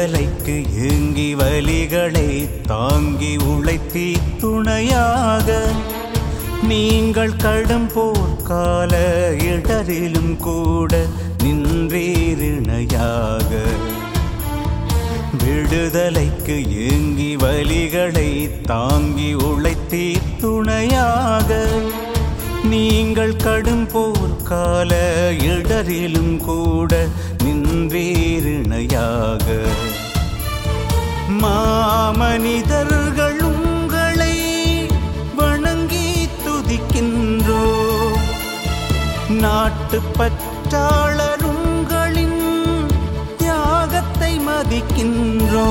விடுதலைக்கு ஏங்கி வலிகளை தாங்கி உழைத்தி துணையாக நீங்கள் கடும் போர்க்கால இடரிலும் கூட நின்றீரிணையாக விடுதலைக்கு ஏங்கி வலிகளை தாங்கி உழைத்தி துணையாக நீங்கள் கடும் போர்க்கால இடரிலும் கூட நின்றீரிணையாக மாமனிதர்கள் உங்களை வணங்கி துதிக்கின்றோ நாட்டு பற்றாளர் உங்களின் தியாகத்தை மதிக்கின்றோ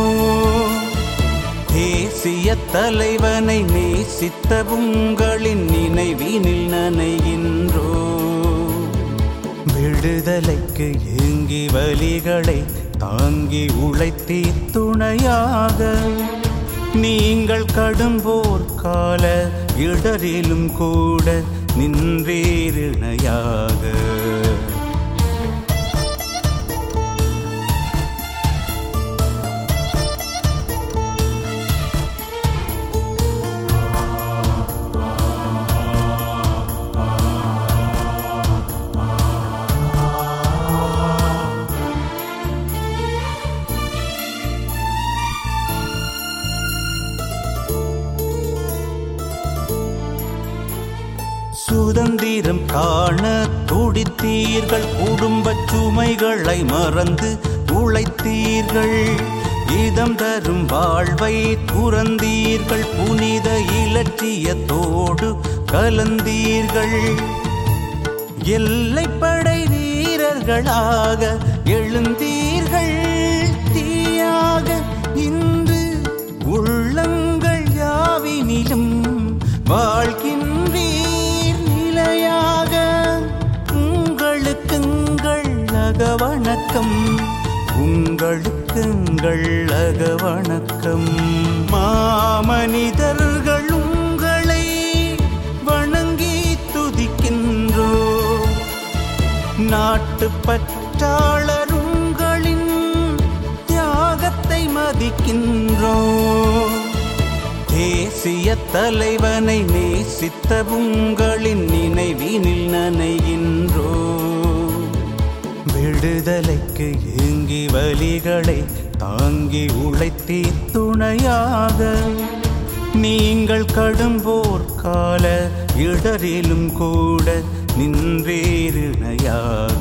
தேசிய தலைவனை நேசித்த உங்களின் நினைவினில் நனைகின்றோ விடுதலைக்கு ஏங்கி வலிகளை தாங்கி உழைத்தி துணையாக நீங்கள் கடும் போர்க்கால இடரிலும் கூட நின்றீரிணையாக சுதந்திரம் காண துடித்தீர்கள் குடும்பச் சுமைகளை மறந்து உழைத்தீர்கள் இதம் தரும் வாழ்வை துறந்தீர்கள் புனித இலட்சியத்தோடு கலந்தீர்கள் எல்லைப்படை வீரர்களாக எழுந்தீர்கள் தீயாக இன்று உள்ளங்கள் யாவினிலும் வாழ்கின்றீர் நிலையாக உங்களுக்குங்கள் அகவணக்கம் உங்களுக்குங்கள் அகவணக்கம் மாமனிதர்கள் உங்களை வணங்கி துதிக்கின்றோ நாட்டு பற்றாளர் உங்களின் தியாகத்தை மதிக்கின்றோ தேசிய தலைவனை நேசித்த உங்களின் நினைவினில் நனைகின்றோ விடுதலைக்கு ஏங்கி வலிகளை தாங்கி உழைத்தி துணையாக நீங்கள் கடும் போர்க்கால இடரிலும் கூட நின்றீரிணையாக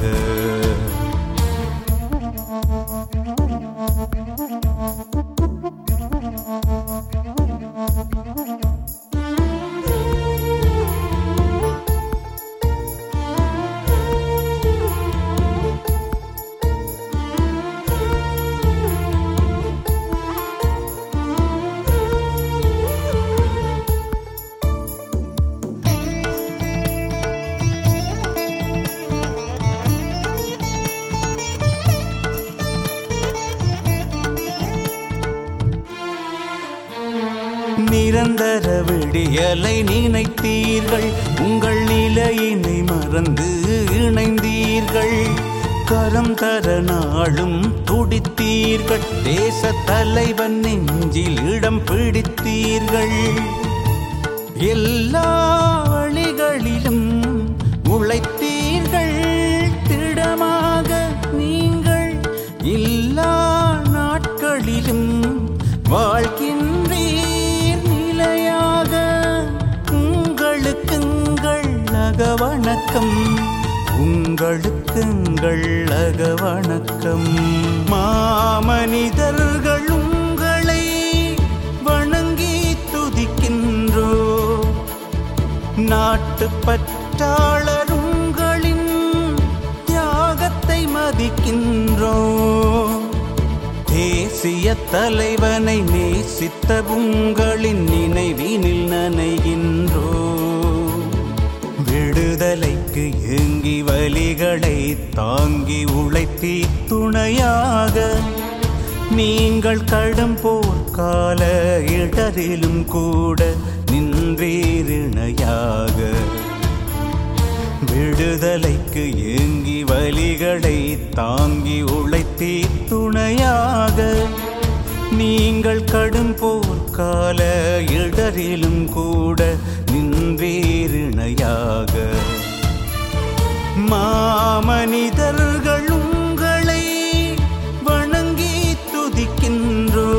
நிரந்தர விடியலை நினைத்தீர்கள் உங்கள் நிலையினை மறந்து இணைந்தீர்கள் கரம் தர நாளும் துடித்தீர்கள் தேச தலைவன் நெஞ்சில் இடம் பிடித்தீர்கள் எல்லா வழிகளிலும் உழைத்தீர்கள் திடமாக நீங்கள் இல்லா நாட்களிலும் வாழ்கின்றீர் நிலையாக உங்களுக்குங்கள் அகவணக்கம் உங்களுக்குங்கள் அகவணக்கம் மாமனிதர்கள் உங்களை வணங்கி துதிக்கின்றோ நாட்டு பற்றாளர் உங்களின் தியாகத்தை மதிக்கின்றோ தேசிய தலைவனை நேசித்த உங்களின் நினைவினில் நனைகின்றோ விடுதலைக்கு ஏங்கி வலிகளை தாங்கி உழைத்தி துணையாக நீங்கள் கடும் போர்க்கால இடரிலும் கூட நின்றீரிணையாக விடுதலைக்கு ஏங்கி வலிகளை தாங்கி உழைத்தி துணையாக நீங்கள் கடும் போர்க்கால இடரிலும் கூட நின்றீரிணையாக மாமனிதர்கள் உங்களை வணங்கி துதிக்கின்றோ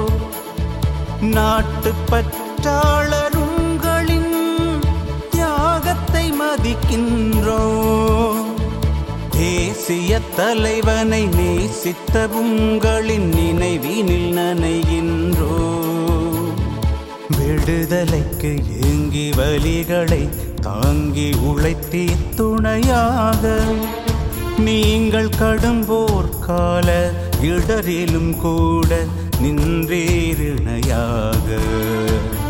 நாட்டு பற்றாளர் உங்களின் தியாகத்தை மதிக்கின்றோ தேசிய தலைவனை நேசித்த உங்களின் நினைவினில் நனைகின்றோ விடுதலைக்கு ஏங்கி வலிகளை தாங்கி உழைத்தி துணையாக நீங்கள் கடும் போர்க்கால இடரிலும் கூட நின்றீரிணையாக